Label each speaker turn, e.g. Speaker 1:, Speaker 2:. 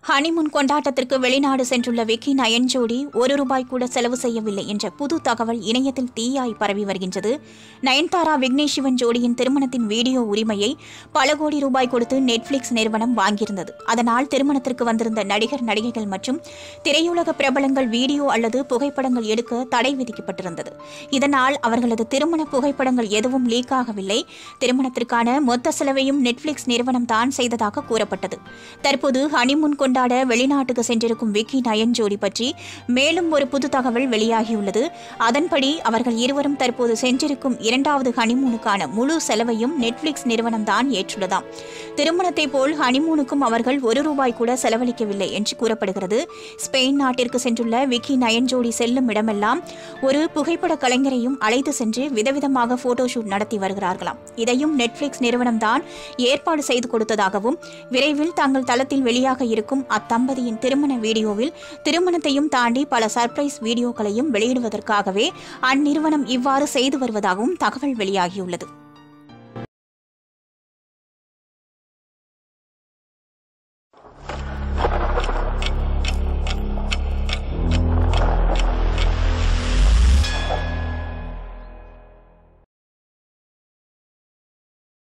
Speaker 1: honeymoon கொண்டாட்டத்திற்கு வெளிநாடு சென்றுள்ள Vicky nine ஜோடி ஒரு ரூபாய் கூட செலவு செய்யவில்லை என்ற புது தகவல் இணையத்தில் தீயாய் பரவி வருகின்றது நயன்தாரா விக்னேஷ் சிவன் ஜோடியின் திருமணத்தின் வீடியோ உரிமையை பல கோடி ரூபாய் கொடுத்து நெட்ஃபிளிக்ஸ் நிறுவனம் வாங்கியிருந்தது அதனால் திருமணத்திற்கு வந்திருந்த நடிகர் நடிகைகள் மற்றும் திரையுலக பிரபலங்கள் வீடியோ அல்லது புகைப்படங்கள் எடுக்க தடை விதிக்கப்பட்டிருந்தது இதனால் அவர்களது திருமண புகைப்படங்கள் எதுவும் லீக் ஆகவில்லை திருமணத்திற்கான மொத்த செலவையும் நெட்ஃபிளிக்ஸ் நிறுவனம் தான் செய்ததாக கூறப்பட்டது தற்போது ஹனிமூன் கொண்டாட வெளிநாட்டுக்கு சென்றிருக்கும் விக்கி நயன் ஜோடி பற்றி மேலும் ஒரு புது தகவல் வெளியாகியுள்ளது அதன்படி அவர்கள் இருவரும் தற்போது சென்றிருக்கும் இரண்டாவது ஹனிமூனுக்கான முழு செலவையும் நெட்ஃபிளிக்ஸ் நிறுவனம் தான் ஏற்றுள்ளதாம் திருமணத்தை போல் ஹனிமூனுக்கும் அவர்கள் ஒரு ரூபாய் கூட செலவழிக்கவில்லை என்று கூறப்படுகிறது ஸ்பெயின் நாட்டிற்கு சென்றுள்ள விக்கி நயன் ஜோடி செல்லும் இடமெல்லாம் ஒரு புகைப்பட கலைஞரையும் அழைத்து சென்று விதவிதமாக போட்டோஷூட் நடத்தி வருகிறார்களாம் இதையும் நெட்ஃபிளிக்ஸ் நிறுவனம் தான் ஏற்பாடு செய்து கொடுத்ததாகவும் விரைவில் தங்கள் தளத்தில் வெளியாக இருக்கும் அத்தம்பதியின் திருமண வீடியோவில் திருமணத்தையும் தாண்டி பல சர்ப்ரைஸ் வீடியோக்களையும் வெளியிடுவதற்காகவே அந்நிறுவனம் இவ்வாறு செய்து வருவதாகவும் தகவல் வெளியாகியுள்ளது